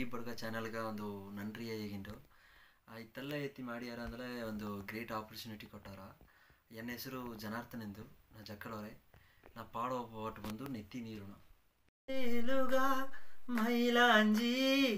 ಬಡ್ಗ ಚಾನಲ್ಗೆ ಒಂದು ನನ್ರಿ ಈಗಿಂದು ಇತ್ತೆಲ್ಲ ಎತ್ತಿ ಮಾಡ್ಯಾರ ಅಂದರೆ ಒಂದು ಗ್ರೇಟ್ ಆಪರ್ಚುನಿಟಿ ಕೊಟ್ಟಾರ ಎನ್ನ ಹೆಸರು ಜನಾರ್ದನ್ ಎಂದು ನಾ ಜಕ್ಕಳವ್ರೆ ನಾ ಪಾಡೋ ಪಾಟ್ ಬಂದು ನೆತ್ತಿ ನೀರುಣ ఏలుగా మైలాంజీ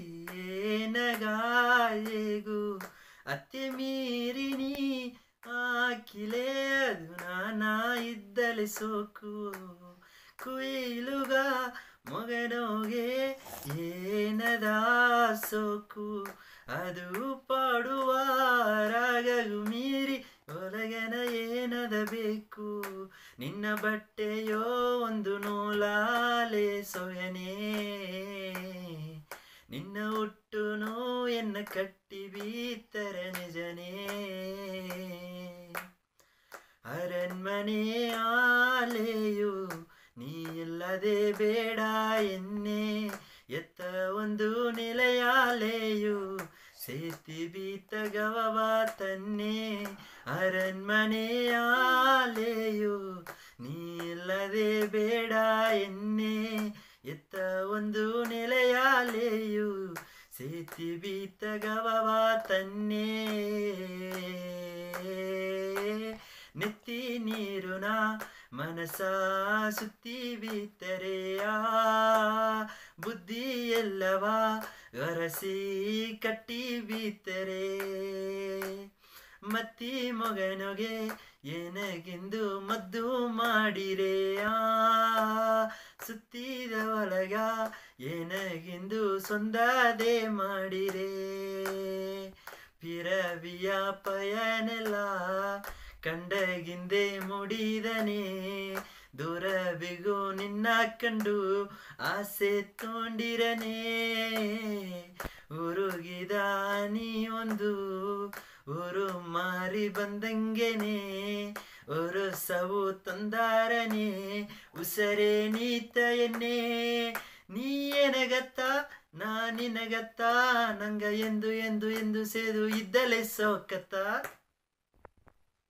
ఏనగాయేగు అత్తి మీరిని ఆకిలే ಅದು ನಾನ ಇದ್ದಲೆ ಸೋಕು ಕುಯಿಲುಗ ಮೊಗನೋಗೆ ಏನದ ಸೋಕು ಅದು ಪಾಡುವ ರಾಗಗು ಮೀರಿ ಒಳಗನ ಏನದ ಬೇಕು ನಿನ್ನ ಬಟ್ಟೆಯೋ ಒಂದು ನೂಲಾಲೆ ಸೊಯನೆ ನಿನ್ನ ಹುಟ್ಟುನು ಎನ್ನ ಕಟ್ಟಿ ಬೀತರ ನಿಜನೇ ಅರಣ್ಮನೆ ಆಲೆಯು ನೀ ಇಲ್ಲದೆ ಬೇಡ ಎನ್ನೆ ಎತ್ತ ಒಂದು ನೆಲೆಯಾಲೆಯು ಸೇತಿ ಬೀತ ಗವವ ತನ್ನೆ ಅರಣ್ಮನೆ ಆಲೆಯು ನೀ ಇಲ್ಲದೆ ಬೇಡ ಎನ್ನೆ ಎತ್ತ ಒಂದು ನೆಲೆಯಾಲೆಯು ಸೇತಿ ಬೀತ ಗವವ ತನ್ನೇ ನೆತ್ತಿ ನೀರುನ ಮನಸ ಸುತ್ತಿ ಬೀತರೆಯ ಬುದ್ಧಿ ಎಲ್ಲವ ಗರಸಿ ಕಟ್ಟಿ ಬೀತರೆ ಮತ್ತಿ ಮೊಗನೊಗೆ ಏನಗೆಂದು ಮದ್ದು ಮಾಡಿರೆಯ ಸುತ್ತಿದ ಒಳಗ ಏನಗೆಂದು ಸೊಂದದೆ ಮಾಡಿರೆ ಪಿರವಿಯ ಪಯನೆಲ್ಲ ಕಂಡಗಿಂದೆ ಮುಡಿದನೆ ದೂರವಿಗೂ ನಿನ್ನ ಕಂಡು ಆಸೆ ತೋಂಡಿರನೆ ಉರುಗಿದ ನೀ ಒಂದು ಊರು ಮಾರಿ ಬಂದಂಗೆನೆ ஒரு ಸವು ತಂದಾರನೆ ಉಸರೆ ನೀತ ಎನ್ನೆ ನೀ ಎನಗತ್ತ ನಾ ನಿನಗತ್ತ ನಂಗ ಎಂದು ಎಂದು ಎಂದು ಸೇದು ಇದ್ದಲೆ ಸೋಕತ್ತ